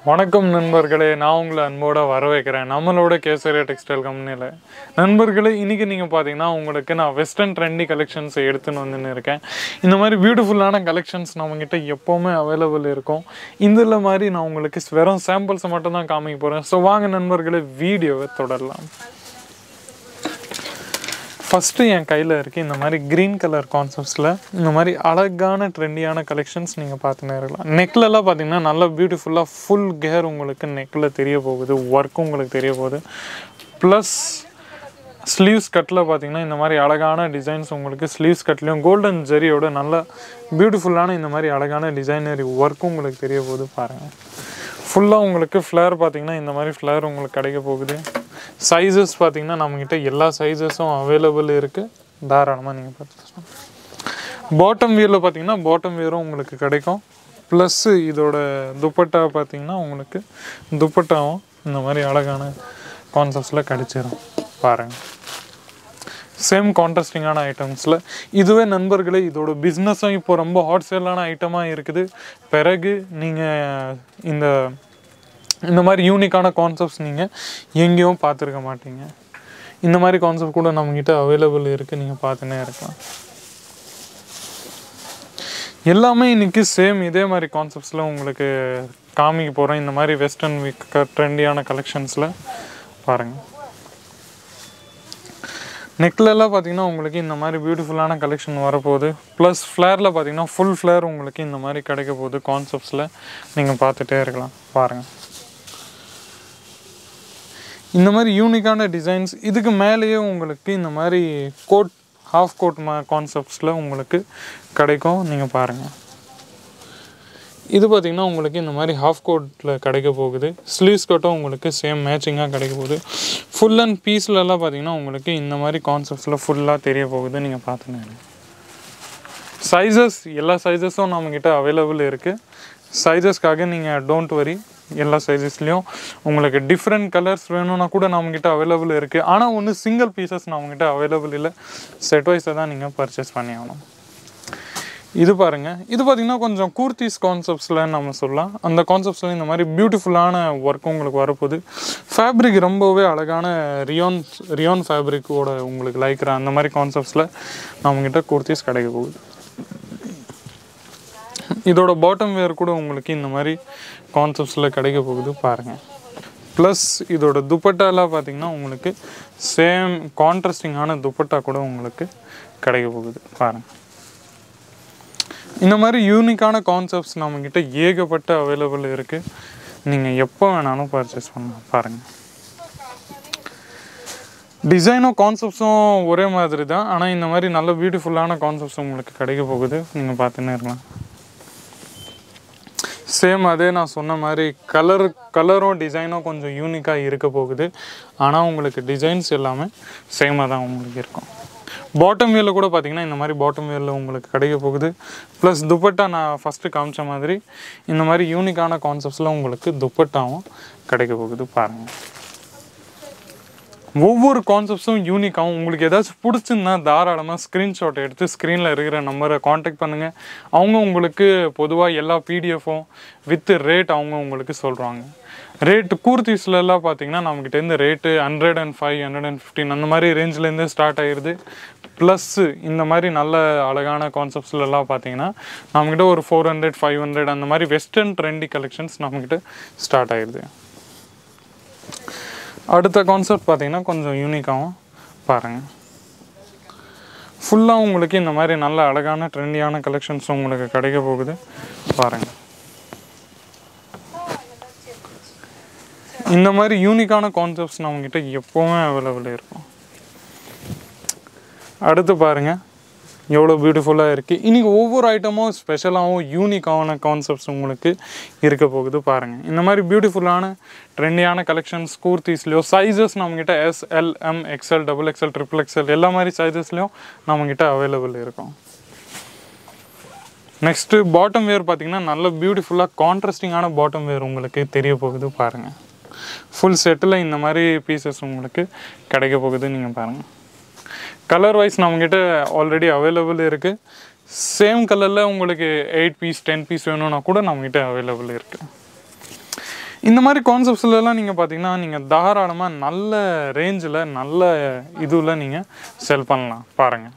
வணக்கம் நண்பர்களே நான் உங்களை அன்போட வரவேற்கிறேன் நம்மளோட கேசரியா டெக்ஸ்டைல் கம்பெனியில் நண்பர்களே இன்றைக்கி நீங்கள் பார்த்தீங்கன்னா உங்களுக்கு நான் வெஸ்டர்ன் ட்ரெண்டி கலெக்ஷன்ஸ் எடுத்துன்னு வந்துன்னு இருக்கேன் இந்த மாதிரி பியூட்டிஃபுல்லான கலெக்ஷன்ஸ் நம்மக்கிட்ட எப்போவுமே அவைலபிள் இருக்கும் இதில் மாதிரி நான் உங்களுக்கு வெறும் சாம்பிள்ஸை மட்டும் தான் காமிக்க போகிறேன் ஸோ வாங்க நண்பர்களே வீடியோவை தொடரலாம் ஃபஸ்ட்டு என் கையில் இருக்குது இந்த மாதிரி க்ரீன் கலர் கான்செப்ட்ஸில் இந்த மாதிரி அழகான ட்ரெண்டியான கலெக்ஷன்ஸ் நீங்கள் பார்த்துனே இருக்கலாம் நெக்லெல்லாம் பார்த்தீங்கன்னா நல்லா பியூட்டிஃபுல்லாக ஃபுல் கேர் உங்களுக்கு நெக்கில் தெரிய போகுது ஒர்க்கும் உங்களுக்கு தெரிய போகுது ப்ளஸ் ஸ்லீவ்ஸ் கட்டில் பார்த்தீங்கன்னா இந்த மாதிரி அழகான டிசைன்ஸ் உங்களுக்கு ஸ்லீவ்ஸ் கட்லேயும் கோல்டன் ஜெரியோட நல்ல பியூட்டிஃபுல்லான இந்த மாதிரி அழகான டிசைனரி ஒர்க்கும் உங்களுக்கு தெரிய போகுது பாருங்கள் ஃபுல்லாக உங்களுக்கு ஃப்ளேர் பார்த்தீங்கன்னா இந்த மாதிரி ஃப்ளேர் உங்களுக்கு கிடைக்க போகுது சைஸஸ் பார்த்தீங்கன்னா நம்மக்கிட்ட எல்லா சைஸஸும் அவைலபிள் இருக்குது தாராளமாக நீங்கள் பார்த்து பாட்டம் வியரில் பார்த்தீங்கன்னா பாட்டம் வியரும் உங்களுக்கு கிடைக்கும் ப்ளஸ்ஸு இதோட துப்பட்டா பார்த்தீங்கன்னா உங்களுக்கு துப்பட்டாவும் இந்த மாதிரி அழகான கான்செப்ட்ஸில் கிடச்சிரும் பாருங்கள் சேம் கான்ட்ராஸ்டிங்கான ஐட்டம்ஸில் இதுவே நண்பர்களே இதோட பிஸ்னஸும் இப்போ ரொம்ப ஹாட் சேலான ஐட்டமாக இருக்குது பிறகு நீங்கள் இந்த இந்த மாதிரி யூனிக்கான கான்செப்ட்ஸ் நீங்கள் எங்கேயும் பார்த்துருக்க மாட்டீங்க இந்த மாதிரி கான்செப்ட் கூட நம்மக்கிட்ட அவைலபிள் இருக்குது நீங்கள் பார்த்துனே இருக்கலாம் எல்லாமே இன்றைக்கி சேம் இதே மாதிரி கான்செப்ட்ஸில் உங்களுக்கு காமிக்க போகிறேன் இந்த மாதிரி வெஸ்டர்ன் வீக் ட்ரெண்டியான கலெக்ஷன்ஸில் பாருங்கள் நெக்லெல்லாம் பார்த்தீங்கன்னா உங்களுக்கு இந்த மாதிரி பியூட்டிஃபுல்லான கலெக்ஷன் வரப்போகுது ப்ளஸ் ஃப்ளேரில் பார்த்தீங்கன்னா ஃபுல் ஃப்ளேர் உங்களுக்கு இந்த மாதிரி கிடைக்க போகுது கான்செப்ட்ஸில் நீங்கள் பார்த்துட்டே இருக்கலாம் பாருங்கள் இந்த மாதிரி யூனிக்கான டிசைன்ஸ் இதுக்கு மேலேயே உங்களுக்கு இந்த மாதிரி கோட் ஹாஃப் கோட் மா கான்செப்ட்ஸில் உங்களுக்கு கிடைக்கும் நீங்கள் பாருங்கள் இது பார்த்திங்கன்னா உங்களுக்கு இந்த மாதிரி ஹாஃப் கோட்டில் கிடைக்க போகுது ஸ்லீவ்ஸ் கோட்டும் உங்களுக்கு சேம் மேட்சிங்காக கிடைக்க போகுது ஃபுல் அண்ட் பீஸ்லலாம் பார்த்தீங்கன்னா உங்களுக்கு இந்த மாதிரி கான்செப்ட்ஸில் ஃபுல்லாக தெரிய போகுது நீங்கள் பார்த்துனேன் சைஸஸ் எல்லா சைஸஸும் நம்மக்கிட்ட அவைலபிள் இருக்குது சைஸஸ்க்காக நீங்கள் டோன்ட் வரி எல்லா சைஸஸ்லேயும் உங்களுக்கு டிஃப்ரெண்ட் கலர்ஸ் வேணும்னா கூட நம்மக்கிட்ட அவைலபிள் இருக்குது ஆனால் ஒன்று சிங்கிள் பீசஸ் நம்மக்கிட்ட அவைலபிள் இல்லை செட் வைஸை தான் நீங்கள் பர்ச்சேஸ் பண்ணி ஆகணும் இது பாருங்கள் இது பார்த்திங்கன்னா கொஞ்சம் கூர்த்திஸ் கான்செப்ட்ஸில் நம்ம சொல்லலாம் அந்த கான்செப்ட்ஸில் இந்த மாதிரி பியூட்டிஃபுல்லான ஒர்க் உங்களுக்கு வரப்போகுது ஃபேப்ரிக் ரொம்பவே அழகான ரியோன் ரியோன் ஃபேப்ரிக்கோட உங்களுக்கு லைக்கிற அந்த மாதிரி கான்செப்ட்ஸில் நம்மக்கிட்ட கூர்த்திஸ் கிடைக்க போகுது இதோட பாட்டம் வேர் கூட உங்களுக்கு இந்த மாதிரி கான்செப்ட்ஸில் கிடைக்க போகுது பாருங்கள் ப்ளஸ் இதோட துப்பட்டாலாம் பார்த்தீங்கன்னா உங்களுக்கு சேம் கான்ட்ராஸ்டிங்கான துப்பட்டா கூட உங்களுக்கு கிடைக்க போகுது பாருங்கள் இந்த மாதிரி யூனிக்கான கான்செப்ட்ஸ் நம்மக்கிட்ட ஏகப்பட்ட அவைலபிள் இருக்குது நீங்கள் எப்போ வேணாலும் பர்ச்சேஸ் பண்ணலாம் பாருங்கள் டிசைனும் கான்செப்ட்ஸும் ஒரே மாதிரி தான் ஆனால் இந்த மாதிரி நல்ல பியூட்டிஃபுல்லான கான்செப்ட்ஸ் உங்களுக்கு கிடைக்க போகுது நீங்கள் பார்த்துன்னே இருக்கலாம் சேம் அதே நான் சொன்ன மாதிரி கலர் கலரும் டிசைனும் கொஞ்சம் யூனிக்காக இருக்க போகுது ஆனால் உங்களுக்கு டிசைன்ஸ் எல்லாமே சேமாக தான் உங்களுக்கு இருக்கும் பாட்டம் வியரில் கூட பார்த்தீங்கன்னா இந்த மாதிரி பாட்டம் வியரில் உங்களுக்கு கிடைக்க போகுது ப்ளஸ் துப்பட்டா நான் ஃபஸ்ட்டு காமிச்ச மாதிரி இந்த மாதிரி யூனிக்கான கான்செப்ட்ஸில் உங்களுக்கு துப்பட்டாவும் கிடைக்க போகுது பாருங்கள் ஒவ்வொரு கான்செப்ட்ஸும் யூனிக்காகவும் உங்களுக்கு ஏதாச்சும் பிடிச்சிருந்தா தாராளமாக ஸ்க்ரீன்ஷாட் எடுத்து ஸ்க்ரீனில் இருக்கிற நம்பரை காண்டாக்ட் பண்ணுங்கள் அவங்க உங்களுக்கு பொதுவாக எல்லா பிடிஎஃப்பும் வித் ரேட் அவங்க உங்களுக்கு சொல்கிறாங்க ரேட்டு கூர்த்திஸ்லலாம் பார்த்தீங்கன்னா நம்மக்கிட்டேருந்து rate hundred and five hundred and fifty அந்த மாதிரி ரேஞ்சிலேருந்து ஸ்டார்ட் ஆகிடுது ப்ளஸ்ஸு இந்த மாதிரி நல்ல அழகான கான்செப்ட்ஸ்லலாம் பார்த்தீங்கன்னா நம்மக்கிட்ட ஒரு ஃபோர் ஹண்ட்ரட் ஃபைவ் ஹண்ட்ரட் அந்த மாதிரி வெஸ்டர்ன் ட்ரெண்டி கலெக்ஷன்ஸ் நம்மக்கிட்ட ஸ்டார்ட் ஆகிடுது அடுத்த கான்செப்ட் பார்த்தீங்கன்னா கொஞ்சம் யூனிக்காகவும் பாருங்கள் ஃபுல்லாக உங்களுக்கு இந்த மாதிரி நல்ல அழகான ட்ரெண்டியான கலெக்ஷன்ஸ் உங்களுக்கு கிடைக்க போகுது பாருங்கள் இந்த மாதிரி யூனிக்கான கான்செப்ட்ஸ் நம்மக்கிட்ட எப்போவுமே அவைலபிள் இருக்கும் அடுத்து பாருங்கள் எவ்வளோ பியூட்டிஃபுல்லாக இருக்குது இன்றைக்கி ஒவ்வொரு ஐட்டமும் ஸ்பெஷலாகவும் யூனிக்கான கான்செப்ட்ஸ் உங்களுக்கு இருக்க போகுது பாருங்கள் இந்த மாதிரி பியூட்டிஃபுல்லான ட்ரெண்டியான கலெக்ஷன்ஸ் கூர்த்திஸ்லையோ சைஸஸ் நம்மக்கிட்ட S L M XL double XL triple XL எல்லா மாதிரி சைஸஸ்லையும் நம்மக்கிட்ட அவைலபிள் இருக்கும் நெக்ஸ்ட்டு பாட்டம் வேர் பார்த்தீங்கன்னா நல்ல பியூட்டிஃபுல்லாக கான்ட்ராஸ்டிங்கான பாட்டம் வேர் உங்களுக்கு தெரிய போகுது பாருங்கள் ஃபுல் செட்டில் இந்த மாதிரி பீசஸ் உங்களுக்கு கிடைக்க போகுது நீங்கள் பாருங்கள் கலர் வைஸ் நம்மக்கிட்ட ஆல்ரெடி அவைலபிள் இருக்குது சேம் கலரில் உங்களுக்கு எயிட் பீஸ் டென் பீஸ் வேணும்னா கூட நம்மக்கிட்ட அவைலபிள் இருக்குது இந்த மாதிரி கான்செப்ட்ஸ்லாம் நீங்கள் பார்த்தீங்கன்னா நீங்கள் தாராளமாக நல்ல ரேஞ்சில் நல்ல இதுவில் நீங்கள் செல் பண்ணலாம் பாருங்கள்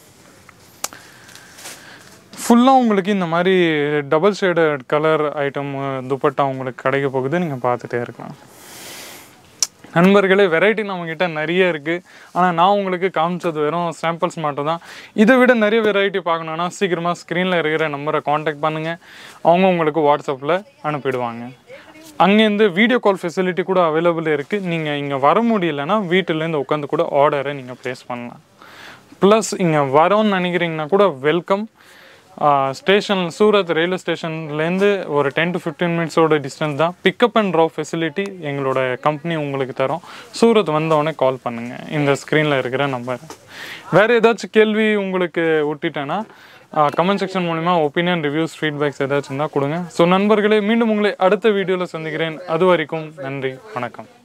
ஃபுல்லாக உங்களுக்கு இந்த மாதிரி double shaded colour item dupatta உங்களுக்கு கிடைக்க போகுது நீங்கள் பார்த்துட்டே இருக்கலாம் நண்பர்களே வெரைட்டி நம்மக்கிட்ட நிறைய இருக்குது ஆனால் நான் உங்களுக்கு காமிச்சது வெறும் சாம்பிள்ஸ் மட்டும் தான் இதை விட நிறைய வெரைட்டி பார்க்கணுன்னா சீக்கிரமாக ஸ்க்ரீனில் இருக்கிற நம்பரை காண்டாக்ட் பண்ணுங்கள் அவங்க உங்களுக்கு வாட்ஸ்அப்பில் அனுப்பிடுவாங்க அங்கேருந்து வீடியோ கால் ஃபெசிலிட்டி கூட அவைலபிள் இருக்குது நீங்கள் இங்கே வர முடியலன்னா வீட்டிலேருந்து உட்காந்து கூட ஆர்டரை நீங்கள் ப்ளேஸ் பண்ணலாம் ப்ளஸ் இங்கே வரோன்னு நினைக்கிறீங்கன்னா கூட வெல்கம் ஸ்டேஷன் சூரத் ரயில்வே ஸ்டேஷன்லேருந்து ஒரு டென் டு ஃபிஃப்டீன் மினிட்ஸோட டிஸ்டன்ஸ் தான் பிக்கப் அண்ட் ட்ராப் ஃபெசிலிட்டி எங்களோட கம்பெனி உங்களுக்கு தரோம் சூரத் வந்தவொடனே கால் பண்ணுங்கள் இந்த ஸ்க்ரீனில் இருக்கிற நம்பர் வேறு ஏதாச்சும் கேள்வி உங்களுக்கு விட்டுட்டேன்னா கமெண்ட் செக்ஷன் மூலிமா ஒப்பீனியன் ரிவ்யூஸ் ஃபீட்பேக்ஸ் ஏதாச்சும் இருந்தால் கொடுங்க ஸோ நண்பர்களே மீண்டும் உங்களை அடுத்த வீடியோவில் சந்திக்கிறேன் அது வரைக்கும் நன்றி வணக்கம்